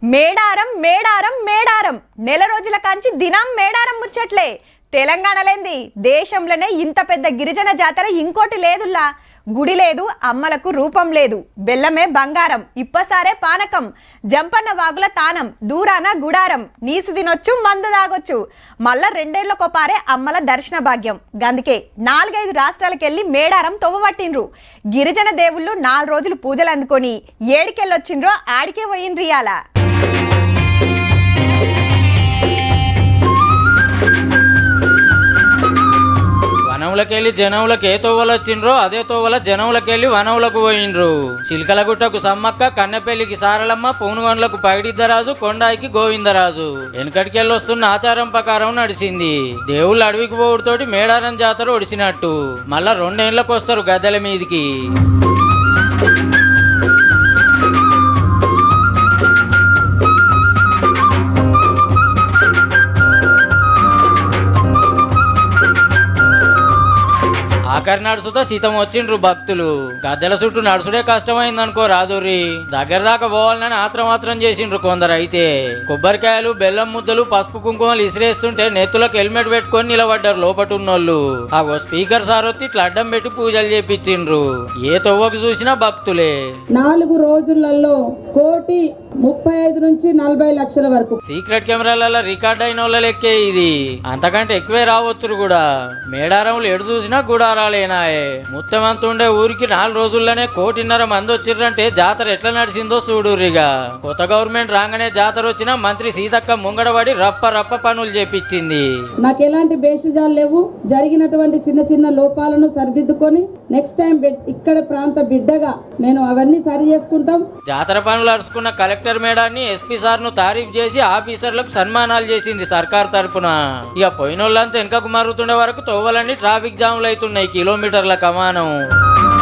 మేడారం మేడారం మేడారం నెల రోజుల కాంచి దినం మేడారం ముచ్చట్లే తెలంగాణలేంది దేశంలోనే ఇంత పెద్ద గిరిజన జాతర ఇంకోటి లేదుల్లా గుడి లేదు అమ్మలకు రూపం లేదు బెల్లమే బంగారం ఇప్పసారే పానకం జంపన్న వాగుల తానం దూరాన గుడారం నీసు తినొచ్చు మందు తాగొచ్చు మళ్ళా రెండేళ్లకో పారే అమ్మల దర్శన భాగ్యం గందుకే నాలుగైదు రాష్ట్రాలకెళ్ళి మేడారం తవ్వబట్టిండ్రు గిరిజన దేవుళ్ళు నాలుగు రోజులు పూజలు అందుకొని ఏడికెళ్ళొచ్చిండ్రో ఆడికే పోయిండ్రియాల వనంలోకెళ్ళి జనంలకు ఏ తోవలు వచ్చిండ్రో అదే తోవల జనంలోకెళ్ళి వనంలకు పోయిండ్రు చిలకలగుట్టకు సమ్మక్క కన్నెపల్లికి సారలమ్మ పూనుగొండలకు పగిడిద్దరాజు కొండాయికి గోవిందరాజు వెనకటికెళ్ళి వస్తున్న ఆచారం ప్రకారం నడిచింది దేవుళ్ళు అడవికి పోవుడుతోటి మేడారం జాతర ఒడిచినట్టు మళ్ళా రెండేళ్లకు వస్తారు గద్దెల మీదికి ఆఖరి నడుచుతో సీతం వచ్చిండ్రు భక్తులు గద్దెల చుట్టూ నడుచుడే కష్టమైందనుకో రాదురి దగ్గర దాకా పోవాలని ఆత్రమాత్రం చేసిండ్రు కొందరు అయితే కొబ్బరికాయలు బెల్లం ముద్దలు పసుపు కుంకుమలు ఇసిరేస్తుంటే నెత్తులకు హెల్మెట్ పెట్టుకొని నిలబడ్డారు లోపటున్నోళ్ళు ఆ ఓ స్పీకర్ సారొత్తి ఇట్లా అడ్డం పెట్టి పూజలు చేపించిండ్రు ఏ తవ్వకు చూసినా భక్తులే నాలుగు రోజులలో కోటి ముప్పై ఐదు నుంచి నలభై లక్షల వరకు సీక్రెట్ కెమెరాలలో రికార్డ్ అయిన వాళ్ళ లెక్కే ఇది అంతకంటే ఎక్కువే రావచ్చు కూడా మేడారంలో ఎడు చూసినా గుడారాలేనాయే మొత్తం అంత ఉండే ఊరికి నాలుగు రోజుల్లోనే కోటిన్నర మంది వచ్చిర్రంటే జాతర ఎట్లా నడిచిందో చూడురిగా కొత్త గవర్నమెంట్ రాగానే జాతర వచ్చినా మంత్రి సీతక్క ముంగడబడి రప్ప రప్ప పనులు చేపించింది నాకు ఎలాంటి బేషజాలు లేవు జరిగినటువంటి చిన్న చిన్న లోపాలను సరిదిద్దుకొని నెక్స్ట్ టైం బిడ్- ఇక్కడ ప్రాంత బిడ్డగా నేను అవన్నీ సరి చేసుకుంటాం జాతర పనులు అరుచుకున్న కలెక్టర్ మేడాన్ని ఎస్పీ సార్ ను తారీఫ్ చేసి ఆఫీసర్లకు సన్మానాలు చేసింది సర్కార్ తరపున ఇక పోయినోళ్ళంతా వెనకకు మారుతుండే వరకు తోవలన్నీ ట్రాఫిక్ జాములు అవుతున్నాయి కిలోమీటర్ల కమానం